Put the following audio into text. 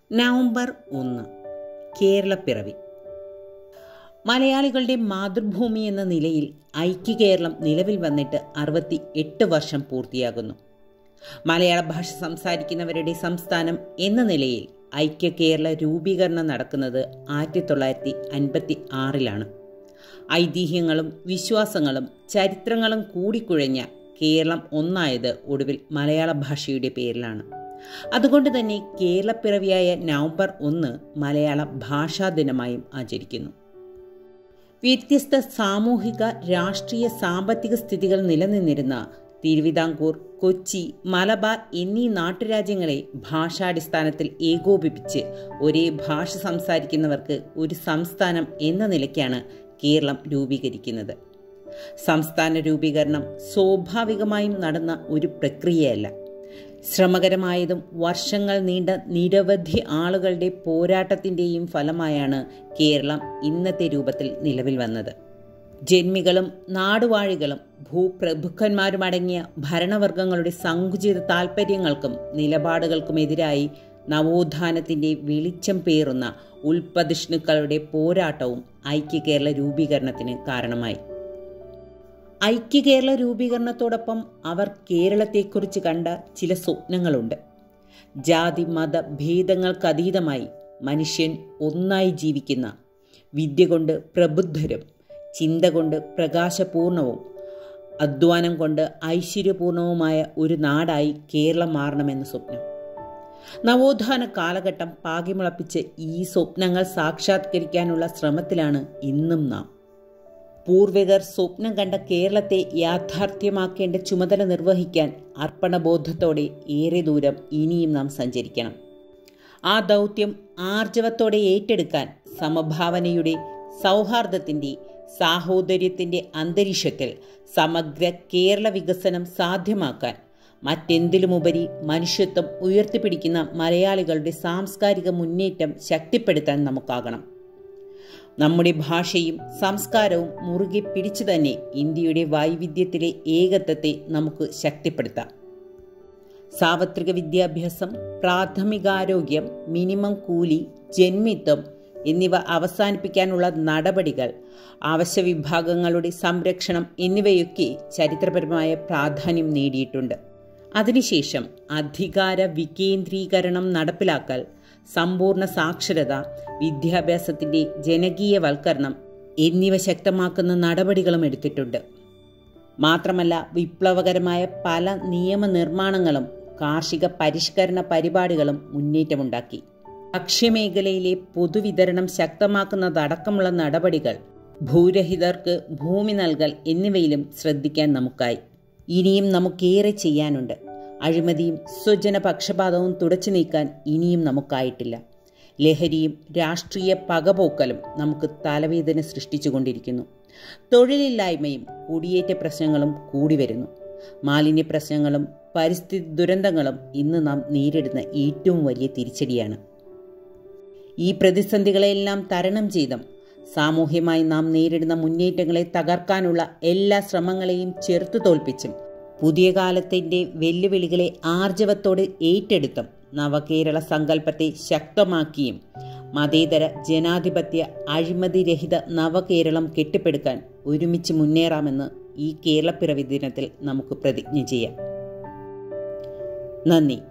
November ഒന്ന് കേരളപ്പിറവി മലയാളികളുടെ മാതൃഭൂമി എന്ന നിലയിൽ ഐക്യ കേരളം നിലവിൽ വന്നിട്ട് അറുപത്തി എട്ട് വർഷം പൂർത്തിയാകുന്നു മലയാള ഭാഷ സംസാരിക്കുന്നവരുടെ സംസ്ഥാനം എന്ന നിലയിൽ ഐക്യ കേരള രൂപീകരണം നടക്കുന്നത് ആയിരത്തി തൊള്ളായിരത്തി അൻപത്തി ആറിലാണ് ഐതിഹ്യങ്ങളും വിശ്വാസങ്ങളും ചരിത്രങ്ങളും കൂടിക്കുഴഞ്ഞ കേരളം ഒന്നായത് ഒടുവിൽ മലയാള ഭാഷയുടെ പേരിലാണ് അതുകൊണ്ട് തന്നെ കേരളപ്പിറവിയായ നവംബർ ഒന്ന് മലയാള ഭാഷാ ദിനമായും ആചരിക്കുന്നു വ്യത്യസ്ത സാമൂഹിക രാഷ്ട്രീയ സാമ്പത്തിക സ്ഥിതികൾ നിലനിന്നിരുന്ന തിരുവിതാംകൂർ കൊച്ചി മലബാർ എന്നീ നാട്ടുരാജ്യങ്ങളെ ഭാഷാടിസ്ഥാനത്തിൽ ഏകോപിപ്പിച്ച് ഒരേ ഭാഷ സംസാരിക്കുന്നവർക്ക് ഒരു സംസ്ഥാനം എന്ന നിലയ്ക്കാണ് കേരളം രൂപീകരിക്കുന്നത് സംസ്ഥാന രൂപീകരണം സ്വാഭാവികമായും നടന്ന ഒരു പ്രക്രിയയല്ല ശ്രമകരമായതും വർഷങ്ങൾ നീണ്ട നിരവധി ആളുകളുടെ പോരാട്ടത്തിൻ്റെയും ഫലമായാണ് കേരളം ഇന്നത്തെ രൂപത്തിൽ നിലവിൽ വന്നത് ജന്മികളും നാടുവാഴികളും ഭൂപ്രഭുക്കന്മാരുമടങ്ങിയ ഭരണവർഗങ്ങളുടെ സങ്കുചിത താൽപ്പര്യങ്ങൾക്കും നിലപാടുകൾക്കുമെതിരായി നവോത്ഥാനത്തിൻ്റെ വെളിച്ചം പേറുന്ന ഉൽപ്പതിഷ്ണുക്കളുടെ പോരാട്ടവും ഐക്യ കേരള രൂപീകരണത്തിന് കാരണമായി ഐക്യ കേരള രൂപീകരണത്തോടൊപ്പം അവർ കേരളത്തെക്കുറിച്ച് കണ്ട ചില സ്വപ്നങ്ങളുണ്ട് ജാതി മത ഭേദങ്ങൾക്കതീതമായി മനുഷ്യൻ ഒന്നായി ജീവിക്കുന്ന വിദ്യ കൊണ്ട് പ്രബുദ്ധരും ചിന്ത കൊണ്ട് പ്രകാശപൂർണവും അധ്വാനം കൊണ്ട് ഐശ്വര്യപൂർണവുമായ ഒരു നാടായി കേരളം മാറണമെന്ന സ്വപ്നം നവോത്ഥാന കാലഘട്ടം പാകിമുളപ്പിച്ച് ഈ സ്വപ്നങ്ങൾ സാക്ഷാത്കരിക്കാനുള്ള ശ്രമത്തിലാണ് ഇന്നും നാം പൂർവികർ സ്വപ്നം കണ്ട കേരളത്തെ യാഥാർത്ഥ്യമാക്കേണ്ട ചുമതല നിർവഹിക്കാൻ അർപ്പണബോധത്തോടെ ഏറെ ദൂരം ഇനിയും നാം സഞ്ചരിക്കണം ആ ദൗത്യം ആർജവത്തോടെ ഏറ്റെടുക്കാൻ സമഭാവനയുടെ സൗഹാർദ്ദത്തിൻ്റെ സാഹോദര്യത്തിൻ്റെ അന്തരീക്ഷത്തിൽ സമഗ്ര കേരള വികസനം സാധ്യമാക്കാൻ മറ്റെന്തിലുമുപരി മനുഷ്യത്വം ഉയർത്തിപ്പിടിക്കുന്ന മലയാളികളുടെ സാംസ്കാരിക മുന്നേറ്റം ശക്തിപ്പെടുത്താൻ നമുക്കാകണം നമ്മുടെ ഭാഷയും സംസ്കാരവും മുറുകെ പിടിച്ചു തന്നെ ഇന്ത്യയുടെ വൈവിധ്യത്തിലെ ഏകത്വത്തെ നമുക്ക് ശക്തിപ്പെടുത്താം സാർവത്രിക വിദ്യാഭ്യാസം പ്രാഥമികാരോഗ്യം മിനിമം കൂലി ജന്മിത്വം എന്നിവ അവസാനിപ്പിക്കാനുള്ള നടപടികൾ അവശ്യ വിഭാഗങ്ങളുടെ സംരക്ഷണം എന്നിവയൊക്കെ ചരിത്രപരമായ പ്രാധാന്യം നേടിയിട്ടുണ്ട് അതിനുശേഷം അധികാര വികേന്ദ്രീകരണം നടപ്പിലാക്കൽ സമ്പൂർണ്ണ സാക്ഷരത വിദ്യാഭ്യാസത്തിൻ്റെ ജനകീയവൽക്കരണം എന്നിവ ശക്തമാക്കുന്ന നടപടികളും എടുത്തിട്ടുണ്ട് മാത്രമല്ല വിപ്ലവകരമായ പല നിയമനിർമ്മാണങ്ങളും കാർഷിക പരിഷ്കരണ പരിപാടികളും മുന്നേറ്റമുണ്ടാക്കി ഭക്ഷ്യമേഖലയിലെ പൊതുവിതരണം ശക്തമാക്കുന്നതടക്കമുള്ള നടപടികൾ ഭൂരഹിതർക്ക് ഭൂമി നൽകൽ എന്നിവയിലും ശ്രദ്ധിക്കാൻ നമുക്കായി ഇനിയും നമുക്കേറെ ചെയ്യാനുണ്ട് അഴിമതിയും സ്വജന പക്ഷപാതവും തുടച്ചു നീക്കാൻ ഇനിയും നമുക്കായിട്ടില്ല ലഹരിയും രാഷ്ട്രീയ പകപോക്കലും നമുക്ക് തലവേദന സൃഷ്ടിച്ചുകൊണ്ടിരിക്കുന്നു തൊഴിലില്ലായ്മയും കുടിയേറ്റ പ്രശ്നങ്ങളും കൂടി വരുന്നു മാലിന്യ പ്രശ്നങ്ങളും പരിസ്ഥിതി ദുരന്തങ്ങളും ഇന്ന് നാം നേരിടുന്ന ഏറ്റവും വലിയ തിരിച്ചടിയാണ് ഈ പ്രതിസന്ധികളെല്ലാം തരണം ചെയ്തും സാമൂഹ്യമായി നാം നേരിടുന്ന മുന്നേറ്റങ്ങളെ തകർക്കാനുള്ള എല്ലാ ശ്രമങ്ങളെയും ചെറുത്തു തോൽപ്പിച്ചും പുതിയ കാലത്തിൻ്റെ വെല്ലുവിളികളെ ആർജവത്തോടെ ഏറ്റെടുത്തും നവകേരള സങ്കല്പത്തെ ശക്തമാക്കിയും മതേതര ജനാധിപത്യ അഴിമതിരഹിത നവകേരളം കെട്ടിപ്പടുക്കാൻ ഒരുമിച്ച് മുന്നേറാമെന്ന് ഈ കേരളപ്പിറവി ദിനത്തിൽ നമുക്ക് പ്രതിജ്ഞ ചെയ്യാം നന്ദി